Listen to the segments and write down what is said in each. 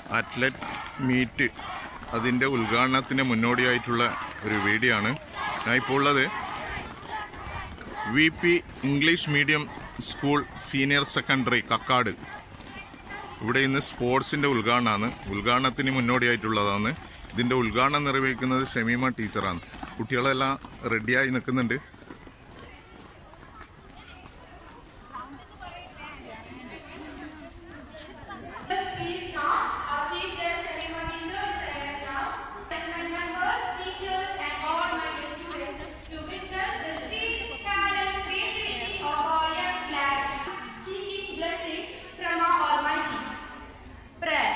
Athlete meet അതിൻ്റെ ഉദ്ഘാടനത്തിന് മുന്നോടിയായിട്ടുള്ള ഒരു വീഡിയോ ആണ് ഞാൻ ഇപ്പോൾ ഉള്ളത് V P English medium school senior secondary Kakkad ഇവിടെ ഇന്ന് സ്പോർട്സിൻ്റെ ഉദ്ഘാടനമാണ് ഉദ്ഘാടനത്തിന് മുന്നോടിയായിട്ടുള്ളതാണ് ഇതിൻ്റെ ഉദ്ഘാടനം നിർവഹിക്കുന്നത് ഷമീമ ടീച്ചറാണ് കുട്ടികളെല്ലാം റെഡിയായി നിൽക്കുന്നുണ്ട് Please now, our chief guest, Sharima teacher, is present now. Management members, teachers, and all my dear students to witness the skill, talent, creativity of our young lads, seeking blessing from our Almighty. Prayer.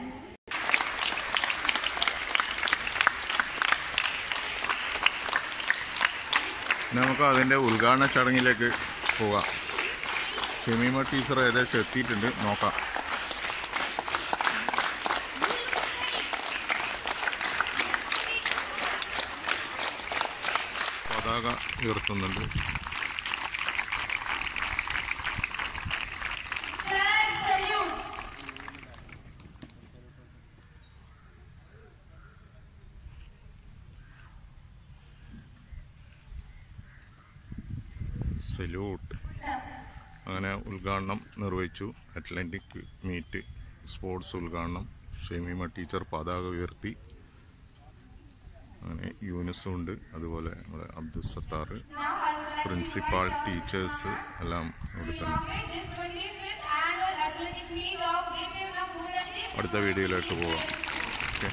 നമുക്ക് അതിൻ്റെ ഉദ്ഘാടന ചടങ്ങിലേക്ക് പോകാം Shameema teacher ഏകദേശം എത്തിയിട്ടുണ്ട് നോക്കാം പതാക ഉയർത്തുന്നുണ്ട് Flag salute. Salute അങ്ങനെ ഉദ്ഘാടനം നിർവഹിച്ചു അത്ലന്റിക് മീറ്റ് സ്പോർട്സ് ഉദ്ഘാടനം ഷമീമ ടീച്ചർ പതാക ഉയർത്തി അങ്ങനെ യൂനിസും ഉണ്ട് അതുപോലെ നമ്മുടെ Abdul Sattar Now I would like to principal teachers എല്ലാം ഇവിടെ തന്നെ inaugurate this 25th annual athletic meet of BPM Pune അടുത്ത വീഡിയോയിലേക്ക് പോവാം okay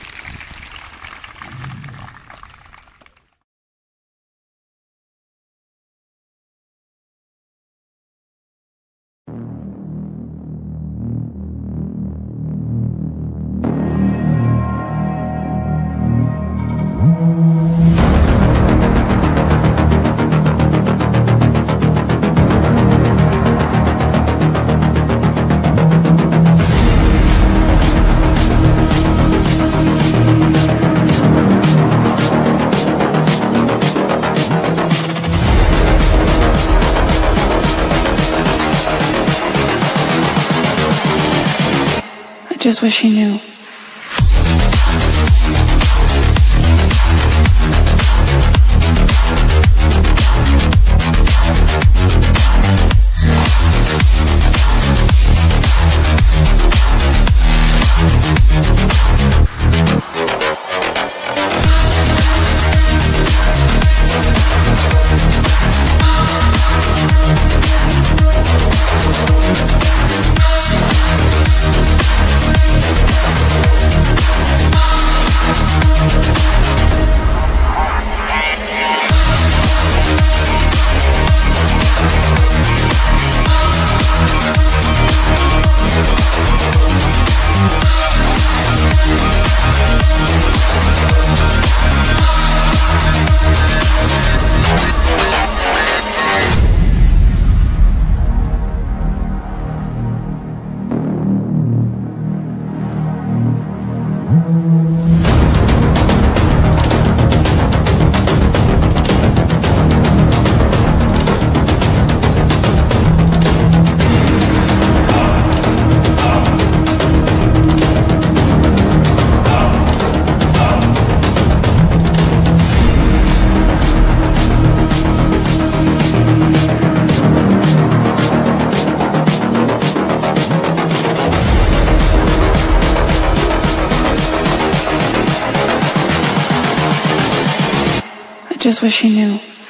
I just wish he knew. I just wish he knew.